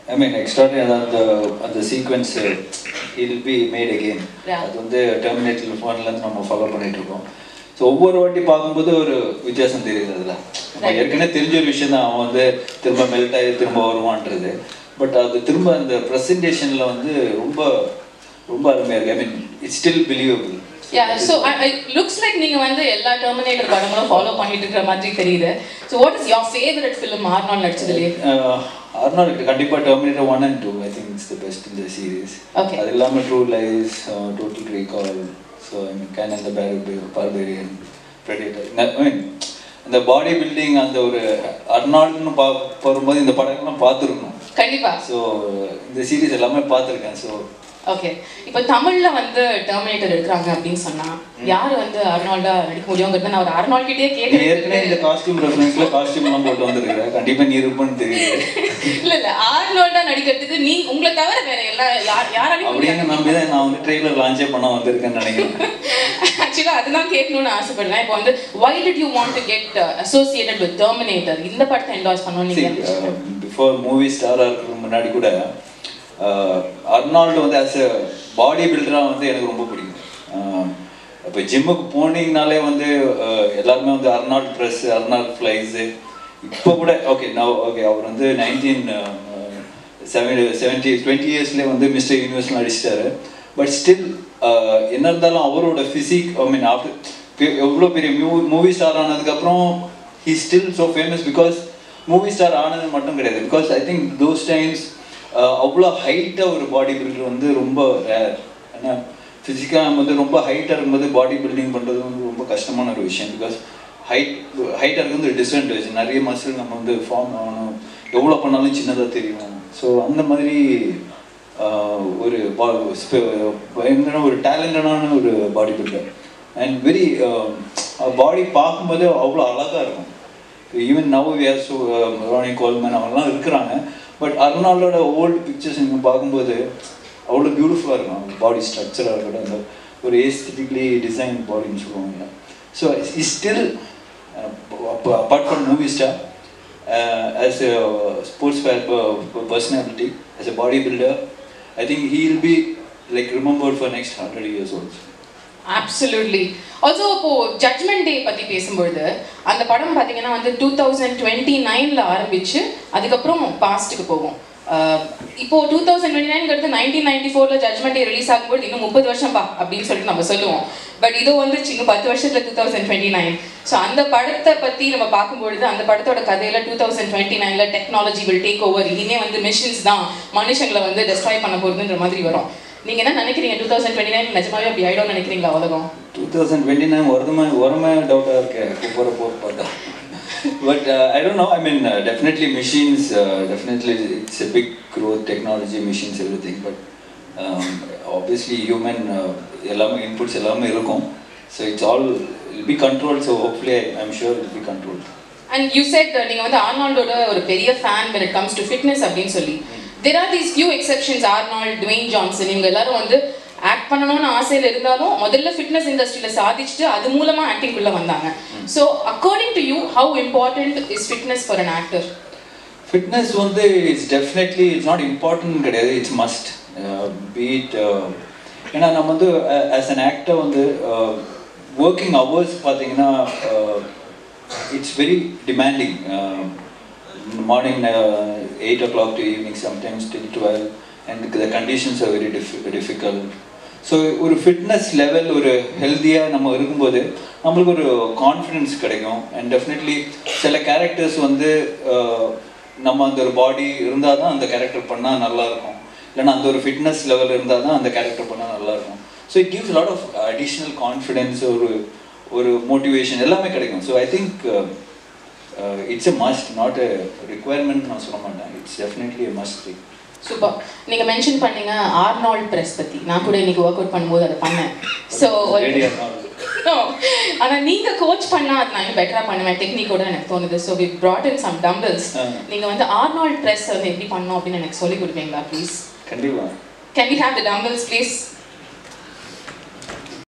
ஐ மீன் extraordinary அந்த அந்த sequence இல் பி மேட் அகெயின் Yeah. அது வந்து டெர்மினேட்டர் ஃபோன்லேருந்து நம்ம ஃபாலோ பண்ணிட்டு இருக்கோம் ஸோ ஒவ்வொரு வாட்டி பார்க்கும்போது ஒரு வித்தியாசம் தெரியுது அதில் நம்ம Right. ஏற்கனவே தெரிஞ்ச ஒரு விஷயம் தான் அவன் வந்து திரும்ப மெல்ட் ஆகி திரும்ப வருவான்றது பட் அது திரும்ப அந்த ப்ரெசன்டேஷனில் வந்து ரொம்ப ரொம்ப அருமையாக இருக்கு I mean it's still believable yeah so looks like நீங்க வந்து எல்லா டெர்மினேட்டர் படங்களும் ஃபாலோ பண்ணிட்டு இருக்கிற மாதிரி தெரியுது so what is your favourite film Arnold நடிச்சதுலேயே அர்னால்டு கண்டிப்பாக Terminator one and two I think it's the best இந்த சீரீஸ் Okay. அது இல்லாமல் True Lies Total Recall so I mean can அந்த பார்பேரியன் ப்ரெடிட்டர் ஐ மீன் இந்த body building அந்த ஒரு அர்னால்டுன்னு பா வரும்போது இந்த படங்கள்லாம் பார்த்துருக்கணும் கண்டிப்பா ஸோ இந்த சீரீஸ் எல்லாமே பார்த்துருக்கேன் ஸோ ஓகே இப்போ தமிழ்ல வந்து டெர்மினேட்டர் எடுக்கிறாங்க அப்படின்னு சொன்னா யார் வந்து அர்னால்டா நடிக்க முடியுங்கிறது நான் ஒரு அர்னால்ட் கிட்டே நீ ஏற்கனவே இந்த கேட்கறேன் காஸ்டியூம் ரெஃபரன்ஸில் காஸ்டியூம்லாம் போட்டு வந்திருக்கிற கண்டிப்பாக நீ இருப்பேன்னு தெரியுது இல்ல இல்ல ஆர்னால்டா நடிக்கிறதுக்கு நீ உங்களை தவிர வேற எல்லா யார் யாராலையும் அப்படின்னு நம்பி தான் நான் வந்து ட்ரெயிலர் லான்ச்சே பண்ண வந்திருக்கேன்னு நினைக்கிறேன் ஆக்சுவலா அதுதான் கேட்கணும்னு ஆசைப்படுறேன் இப்போ வந்து why did you want to get associated with Terminator இந்த படத்தை என்டாஸ் பண்ணணும் நீங்க பிஃபோர் மூவி ஸ்டாராக இருக்கிறதுக்கு முன்னாடி கூட அர்னால்டு வந்து ஆஸ் எ பாடி பில்டராக வந்து எனக்கு ரொம்ப பிடிக்கும் இப்போ ஜிம்முக்கு போனீங்கனாலே வந்து அஹ், எல்லாருமே வந்து அர்னால்ட் ப்ரெஸ் அர்னால்ட் ஃப்ளைஸு இப்போ கூட ஓகே நான் ஓகே அவர் வந்து நைன்டீன் செவன் செவன்டி டுவெண்ட்டி இயர்ஸ்லேயே வந்து மிஸ்டர் யூனிவர்ஸ்லாம் அடிச்சிட்டாரு பட் ஸ்டில் என்ன இருந்தாலும் அவரோட ஃபிசிக் ஐ மீன் ஆஃப்டர் எவ்வளோ பெரிய மூ மூவி ஸ்டார் ஆனதுக்கப்புறம் he still so famous because movie star ஆனது மட்டும் கிடையாது because I think those times அவ்வளோ ஹைட்டாக ஒரு பாடி பில்டர் வந்து ரொம்ப ரேர் ஏன்னா ஃபிசிக்காக வந்து ரொம்ப ஹைட்டாக இருக்கும்போது பாடி பில்டிங் பண்ணுறது வந்து ரொம்ப கஷ்டமான ஒரு விஷயம் பிகாஸ் ஹைட் ஹைட்டாக இருக்கிறது ஒரு டிஸ்அட்வான்டேஜ் நிறைய மசில் நம்ம வந்து ஃபார்ம் ஆகணும் எவ்வளோ பண்ணாலும் சின்னதாக தெரியும் ஸோ அந்த மாதிரி ஆஹ், ஒரு பா- ஸ்பெ- பயங்கர ஒரு டேலண்டடான ஒரு body builder and very body பார்க்கும்போது அவ்வளோ அழகாக இருக்கும் even now we're so Ronnie Coleman அவங்கலாம் இருக்கிறாங்க பட் அர்னால்டோட ஓல்டு பிக்சர்ஸ் நீங்கள் பார்க்கும்போது அவ்வளோ பியூட்டிஃபுல்லாக இருக்கும் அவங்க பாடி ஸ்ட்ரக்சராக இருக்கட்டும் அந்த ஒரு ஏஸ்தட்டிக்லி டிசைன் பாடின்னு சொல்லுவாங்க so is still apart from movie star as a sports personality as a body builder I think he will be like remembered for next hundred years also absolutely also இப்போ Judgment Day பத்தி பேசும்பொழுது அந்த படம் பாத்தீங்கன்னா வந்து two thousand twenty நைன்ல ஆரம்பிச்சு அதுக்கப்புறம் பாஸ்ட்டுக்கு போகும் அஹ் இப்போ டூ தௌசண்ட் டுவெண்ட்டி நைன்ங்கிறது நைன்டீன் நைன்டி ஃபோர்ல ஜட்மெண்ட் டே ரிலீஸ் ஆகும்போது இன்னும் முப்பது வருஷம் பா அப்படின்னு சொல்லிட்டு நம்ம சொல்லுவோம் பட் இதோ வந்து இன்னும் பத்து வருஷத்துல two thousand twenty nine so அந்த படத்தை பத்தி நம்ம பார்க்கும்பொழுது அந்த படத்தோட கதையில டூ தௌசண்ட் டுவெண்ட்டி நைன்ல டெக்னாலஜி வில் டேக் ஓவர் இனிமே வந்து மிஷின்ஸ் தான் மனுஷங்களை வந்து டெஸ்ட்ராய் பண்ண போகுதுன்ற மாதிரி வரும் நீங்க என்ன நினைக்கிறீங்க டூ தௌசண்ட் டுவெண்ட்டி நைன் நிஜமாவே அப்படி ஆயிடும் நினைக்கிறீங்களா உலகம் டூ தௌசண்ட் டுவெண்ட்டி நைன் வருதுமே வருமே டவுட்டாக இருக்கு போகிற போர் பார்த்தா but I don't know I mean definitely machines definitely it's a big growth technology machines everything but obviously human எல்லாமே இன்புட்ஸ் எல்லாமே இருக்கும் so it's all will be control so hopefully I am sure will be control and you said நீங்க வந்து ஆர்னால்டோட ஒரு பெரிய fan when it comes to fitness அப்படின்னு சொல்லி there are these few exceptions Arnold Dwayne Johnson இவங்க எல்லாரும் வந்து ஆக்ட் பண்ணணும்னு ஆசையில இருந்தாலும் முதல்ல ஃபிட்னஸ் இண்டஸ்ட்ரியில சாதிச்சுட்டு அது மூலமா ஆக்டிங் குள்ள வந்தாங்க so according to you how important is fitness for an actor fitness வந்து it's definitely it's not important கிடையாது இட்ஸ் மஸ்ட் பீட் ஏன்னா நம்ம வந்து ஆஸ் அன் ஆக்டர் வந்து ஒர்க்கிங் ஹவர்ஸ் பார்த்தீங்கன்னா it's very demanding morning eight o'clock to evening sometimes till twelve and the conditions are very diffi difficult so ஒரு fitness level ஒரு ஹெல்த்தியாக நம்ம இருக்கும்போது நம்மளுக்கு ஒரு கான்ஃபிடென்ஸ் கிடைக்கும் அண்ட் டெஃபினெட்லி சில கேரக்டர்ஸ் வந்து அஹ், நம்ம அந்த ஒரு பாடி இருந்தால் தான் அந்த கேரக்டர் பண்ணால் நல்லா இருக்கும் இல்லைன்னா அந்த ஒரு ஃபிட்னஸ் லெவல் இருந்தால் தான் அந்த கேரக்டர் பண்ணால் நல்லா இருக்கும் so it gives lot of additional confidence ஒரு ஒரு மோட்டிவேஷன் எல்லாமே கிடைக்கும் so I think it's a must not a requirement நான் சொல்ல மாட்டேன் it's definitely a must thing super நீங்க மென்ஷன் பண்ணீங்க ஆர்னால்ட் பிரஸ் பத்தி நான் கூட இன்னைக்கு ஒர்க் அவுட் பண்ணும்போது அதை பண்ணேன் ஸோ No. ஆனா நீங்க கோச் பண்ணா அது நான் இன்னும் பெட்டரா பண்ணுவேன் டெக்னிக்கோட எனக்கு தோணுது so we brought in some dumbbells ah. நீங்க வந்து ஆர்னால்ட் பிரஸ் வந்து எப்படி பண்ணோம் அப்படின்னு எனக்கு சொல்லி கொடுப்பீங்களா ப்ளீஸ் கண்டிப்பாக can we have the dumbbells please